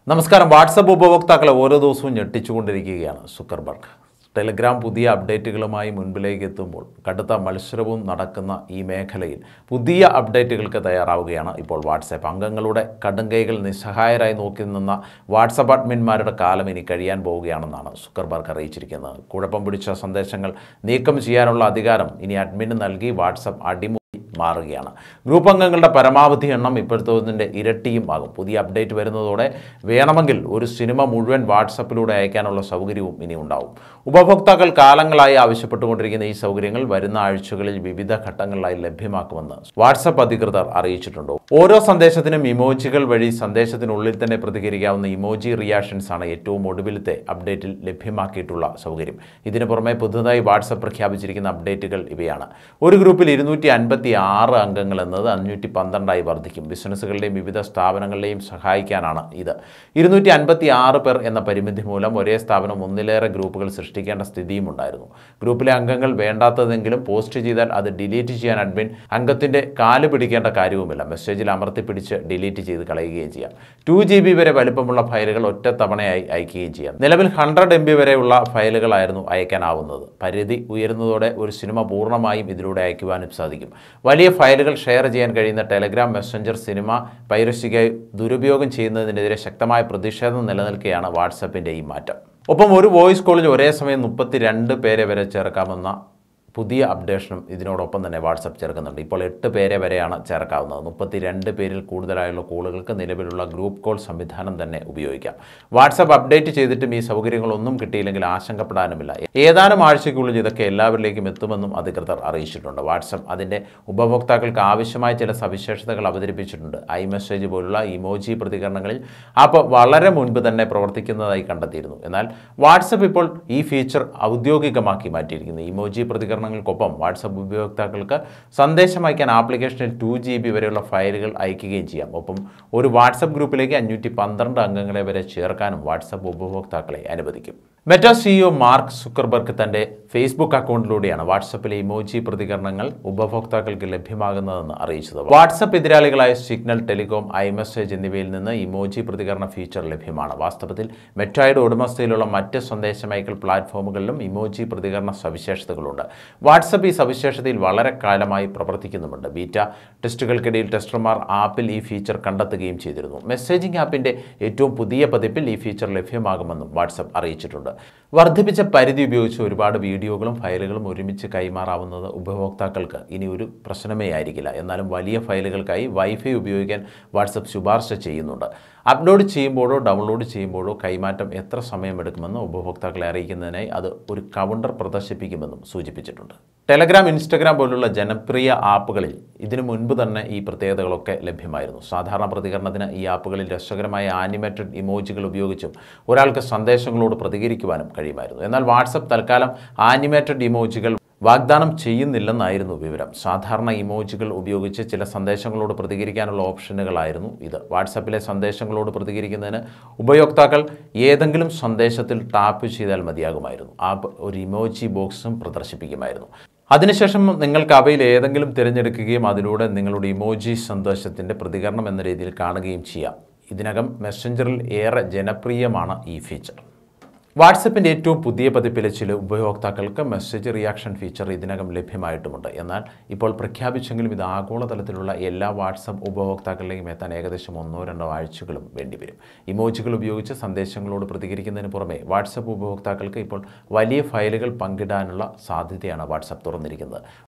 നമസ്കാരം വാട്സപ്പ് ഉപഭോക്താക്കളെ ഓരോ ദിവസവും ഞെട്ടിച്ചുകൊണ്ടിരിക്കുകയാണ് സുക്കർബർഗ് ടെലിഗ്രാം പുതിയ അപ്ഡേറ്റുകളുമായി മുൻപിലേക്ക് എത്തുമ്പോൾ കടുത്ത മത്സരവും നടക്കുന്ന ഈ മേഖലയിൽ പുതിയ അപ്ഡേറ്റുകൾക്ക് തയ്യാറാവുകയാണ് ഇപ്പോൾ വാട്സാപ്പ് അംഗങ്ങളുടെ കടുങ്കൈകൾ നിസ്സഹായരായി നോക്കി നിന്ന വാട്സപ്പ് അഡ്മിന്മാരുടെ കാലം ഇനി കഴിയാൻ പോവുകയാണെന്നാണ് സുക്കർബർഗ് അറിയിച്ചിരിക്കുന്നത് കുഴപ്പം പിടിച്ച സന്ദേശങ്ങൾ നീക്കം ചെയ്യാനുള്ള അധികാരം ഇനി അഡ്മിന് നൽകി വാട്സപ്പ് അടിമു മാറുകയാണ് ഗ്രൂപ്പ് അംഗങ്ങളുടെ പരമാവധി എണ്ണം ഇപ്പോഴത്തതിൻ്റെ ഇരട്ടിയും ആകും പുതിയ അപ്ഡേറ്റ് വരുന്നതോടെ വേണമെങ്കിൽ ഒരു സിനിമ മുഴുവൻ വാട്സപ്പിലൂടെ അയക്കാനുള്ള സൗകര്യവും ഇനി ഉണ്ടാവും ഉപഭോക്താക്കൾ കാലങ്ങളായി ആവശ്യപ്പെട്ടുകൊണ്ടിരിക്കുന്ന ഈ സൗകര്യങ്ങൾ വരുന്ന ആഴ്ചകളിൽ വിവിധ ഘട്ടങ്ങളിലായി ലഭ്യമാക്കുമെന്ന് വാട്സപ്പ് അധികൃതർ അറിയിച്ചിട്ടുണ്ട് ഓരോ സന്ദേശത്തിനും ഇമോജികൾ വഴി സന്ദേശത്തിനുള്ളിൽ തന്നെ പ്രതികരിക്കാവുന്ന ഇമോജി റിയാക്ഷൻസ് ആണ് ഏറ്റവും ഒടുവിലത്തെ അപ്ഡേറ്റിൽ ലഭ്യമാക്കിയിട്ടുള്ള സൗകര്യം ഇതിനു പുറമെ പുതുതായി വാട്സപ്പ് പ്രഖ്യാപിച്ചിരിക്കുന്ന അപ്ഡേറ്റുകൾ ഇവയാണ് ഒരു ഗ്രൂപ്പിൽ ഇരുന്നൂറ്റി അൻപത്തി ആറ് അംഗങ്ങൾ എന്നത് അഞ്ഞൂറ്റി പന്ത്രണ്ടായി വർദ്ധിക്കും ബിസിനസ്സുകളുടെയും വിവിധ സ്ഥാപനങ്ങളുടെയും സഹായിക്കാനാണ് ഇത് ഇരുന്നൂറ്റി അൻപത്തി ആറ് പേർ എന്ന പരിമിതി മൂലം ഒരേ സ്ഥാപനം ഒന്നിലേറെ ഗ്രൂപ്പുകൾ സൃഷ്ടിക്കേണ്ട സ്ഥിതിയും ഉണ്ടായിരുന്നു ഗ്രൂപ്പിലെ അംഗങ്ങൾ വേണ്ടാത്തതെങ്കിലും പോസ്റ്റ് ചെയ്താൽ അത് ഡിലീറ്റ് ചെയ്യാൻ അഡ്മിൻ അംഗത്തിൻ്റെ കാല് പിടിക്കേണ്ട കാര്യവുമില്ല മെസ്സേജിൽ അമർത്തി പിടിച്ച് ഡിലീറ്റ് ചെയ്ത് കളയുകയും ചെയ്യാം ടു ജി ബി വരെ വലുപ്പമുള്ള ഫയലുകൾ ഒറ്റ തവണയായി അയക്കുകയും ചെയ്യാം നിലവിൽ ഹൺഡ്രഡ് എം ബി വരെയുള്ള ഫയലുകളായിരുന്നു അയക്കാനാവുന്നത് പരിധി ഉയരുന്നതോടെ ഒരു സിനിമ പൂർണ്ണമായും ഇതിലൂടെ അയക്കുവാനും സാധിക്കും വലിയ ഫയലുകൾ ഷെയർ ചെയ്യാൻ കഴിയുന്ന ടെലഗ്രാം മെസ്സഞ്ചർ സിനിമ പൈറസിക്കായി ദുരുപയോഗം ചെയ്യുന്നതിനെതിരെ ശക്തമായ പ്രതിഷേധം നിലനിൽക്കുകയാണ് വാട്സപ്പിൻ്റെ ഈ മാറ്റം ഒപ്പം ഒരു വോയിസ് കോളിൽ ഒരേ സമയം മുപ്പത്തി രണ്ട് പേരെ വരെ ചേർക്കാമെന്ന പുതിയ അപ്ഡേഷനും ഇതിനോടൊപ്പം തന്നെ വാട്സപ്പ് ചേർക്കുന്നുണ്ട് ഇപ്പോൾ എട്ട് പേരെ വരെയാണ് ചേർക്കാവുന്നത് മുപ്പത്തി രണ്ട് പേരിൽ കൂടുതലായുള്ള കോളുകൾക്ക് നിലവിലുള്ള ഗ്രൂപ്പ് കോൾ സംവിധാനം തന്നെ ഉപയോഗിക്കാം വാട്സപ്പ് അപ്ഡേറ്റ് ചെയ്തിട്ടും ഈ സൗകര്യങ്ങളൊന്നും കിട്ടിയില്ലെങ്കിൽ ആശങ്കപ്പെടാനുമില്ല ഏതാനും ആഴ്ചയ്ക്കുള്ളിൽ ഇതൊക്കെ എല്ലാവരിലേക്കും എത്തുമെന്നും അധികൃതർ അറിയിച്ചിട്ടുണ്ട് വാട്സപ്പ് അതിൻ്റെ ഉപഭോക്താക്കൾക്ക് ആവശ്യമായ ചില സവിശേഷതകൾ അവതരിപ്പിച്ചിട്ടുണ്ട് ഐ മെസ്സേജ് പോലുള്ള ഇമോജി പ്രതികരണങ്ങളിൽ ആപ്പ് വളരെ മുൻപ് തന്നെ പ്രവർത്തിക്കുന്നതായി കണ്ടെത്തിയിരുന്നു എന്നാൽ വാട്സപ്പ് ഇപ്പോൾ ഈ ഫീച്ചർ ഔദ്യോഗികമാക്കി മാറ്റിയിരിക്കുന്നു ഇമോജി പ്രതികരണങ്ങൾക്കൊപ്പം വാട്സപ്പ് ഉപയോക്താക്കൾക്ക് സന്ദേശം അയക്കാൻ ആപ്ലിക്കേഷനിൽ ടു ജി ബി വരെയുള്ള ഫയലുകൾ അയക്കുകയും ചെയ്യാം ഒപ്പം ഒരു വാട്സപ്പ് ഗ്രൂപ്പിലേക്ക് അഞ്ഞൂറ്റി പന്ത്രണ്ട് അംഗങ്ങളെ വരെ ചേർക്കാനും വാട്സപ്പ് ഉപഭോക്താക്കളെ അനുവദിക്കും മെറ്റ സിഇഒ മാർക്ക് സുക്കർബർഗ് തന്റെ ഫേസ്ബുക്ക് അക്കൗണ്ടിലൂടെയാണ് വാട്സപ്പിലെ ഇമോജി പ്രതികരണങ്ങൾ ഉപഭോക്താക്കൾക്ക് ലഭ്യമാകുന്നതെന്ന് അറിയിച്ചത് വാട്സപ്പ് എതിരാളികളായ സിഗ്നൽ ടെലികോം ഐ മെസ്സേജ് എന്നിവയിൽ നിന്ന് ഇമോജി പ്രതികരണ ഫീച്ചർ ലഭ്യമാണ് വാസ്തവത്തിൽ മെറ്റയുടെ ഉടമസ്ഥയിലുള്ള മറ്റ് സന്ദേശമയക്കൽ പ്ലാറ്റ്ഫോമുകളിലും ഇമോജി പ്രതികരണ സവിശേഷതകളുണ്ട് വാട്സപ്പ് ഈ സവിശേഷതയിൽ വളരെ കാലമായി പ്രവർത്തിക്കുന്നുമുണ്ട് ബീറ്റ ടെസ്റ്റുകൾക്കിടയിൽ ടെസ്റ്റർമാർ ആപ്പിൽ ഈ ഫീച്ചർ കണ്ടെത്തുകയും ചെയ്തിരുന്നു മെസ്സേജിംഗ് ആപ്പിന്റെ ഏറ്റവും പുതിയ പതിപ്പിൽ ഈ ഫീച്ചർ ലഭ്യമാകുമെന്നും വാട്സപ്പ് അറിയിച്ചിട്ടുണ്ട് വർദ്ധിപ്പിച്ച പരിധി ഉപയോഗിച്ച് ഒരുപാട് വീഡിയോകളും ഫയലുകളും ഒരുമിച്ച് കൈമാറാവുന്നത് ഉപഭോക്താക്കൾക്ക് ഇനി ഒരു പ്രശ്നമേ ആയിരിക്കില്ല എന്നാലും വലിയ ഫയലുകൾക്കായി വൈഫൈ ഉപയോഗിക്കാൻ വാട്സപ്പ് ശുപാർശ ചെയ്യുന്നുണ്ട് അപ്ലോഡ് ചെയ്യുമ്പോഴോ ഡൗൺലോഡ് ചെയ്യുമ്പോഴോ കൈമാറ്റം എത്ര സമയമെടുക്കുമെന്ന് ഉപഭോക്താക്കളെ അറിയിക്കുന്നതിനായി അത് ഒരു കൗണ്ടർ പ്രദർശിപ്പിക്കുമെന്നും സൂചിപ്പിച്ചിട്ടുണ്ട് ടെലഗ്രാം ഇൻസ്റ്റഗ്രാം പോലുള്ള ജനപ്രിയ ആപ്പുകളിൽ ഇതിനു മുൻപ് തന്നെ ഈ പ്രത്യേകതകളൊക്കെ ലഭ്യമായിരുന്നു സാധാരണ പ്രതികരണത്തിന് ഈ ആപ്പുകളിൽ രസകരമായ ആനിമേറ്റഡ് ഇമോജികൾ ഉപയോഗിച്ചും ഒരാൾക്ക് സന്ദേശങ്ങളോട് പ്രതികരിക്കുവാനും കഴിയുമായിരുന്നു എന്നാൽ വാട്സപ്പ് തൽക്കാലം ആനിമേറ്റഡ് ഇമോജികൾ വാഗ്ദാനം ചെയ്യുന്നില്ലെന്നായിരുന്നു വിവരം സാധാരണ ഇമോജികൾ ഉപയോഗിച്ച് ചില സന്ദേശങ്ങളോട് പ്രതികരിക്കാനുള്ള ഓപ്ഷനുകളായിരുന്നു ഇത് വാട്സപ്പിലെ സന്ദേശങ്ങളോട് പ്രതികരിക്കുന്നതിന് ഉപയോക്താക്കൾ ഏതെങ്കിലും സന്ദേശത്തിൽ ടാപ്പ് ചെയ്താൽ മതിയാകുമായിരുന്നു ആപ്പ് ഒരു ഇമോജി ബോക്സും പ്രദർശിപ്പിക്കുമായിരുന്നു അതിനുശേഷം നിങ്ങൾക്ക് അവയിൽ ഏതെങ്കിലും തിരഞ്ഞെടുക്കുകയും അതിലൂടെ നിങ്ങളുടെ ഇമോജി സന്ദേശത്തിൻ്റെ പ്രതികരണം എന്ന രീതിയിൽ കാണുകയും ചെയ്യാം ഇതിനകം മെസ്സഞ്ചറിൽ ഏറെ ജനപ്രിയമാണ് ഈ ഫീച്ചർ വാട്സപ്പിൻ്റെ ഏറ്റവും പുതിയ പതിപ്പിലെ ചില ഉപയോക്താക്കൾക്ക് മെസ്സേജ് റിയാക്ഷൻ ഫീച്ചർ ഇതിനകം ലഭ്യമായിട്ടുമുണ്ട് എന്നാൽ ഇപ്പോൾ പ്രഖ്യാപിച്ചെങ്കിലും ഇത് ആഗോളതലത്തിലുള്ള എല്ലാ വാട്സപ്പ് ഉപഭോക്താക്കളിലേക്കും എത്താൻ ഏകദേശം ഒന്നോ രണ്ടോ ആഴ്ചകളും വേണ്ടിവരും ഇമോജികൾ ഉപയോഗിച്ച് സന്ദേശങ്ങളോട് പ്രതികരിക്കുന്നതിന് പുറമെ വാട്സപ്പ് ഉപഭോക്താക്കൾക്ക് ഇപ്പോൾ വലിയ ഫയലുകൾ പങ്കിടാനുള്ള സാധ്യതയാണ് വാട്സപ്പ് തുറന്നിരിക്കുന്നത്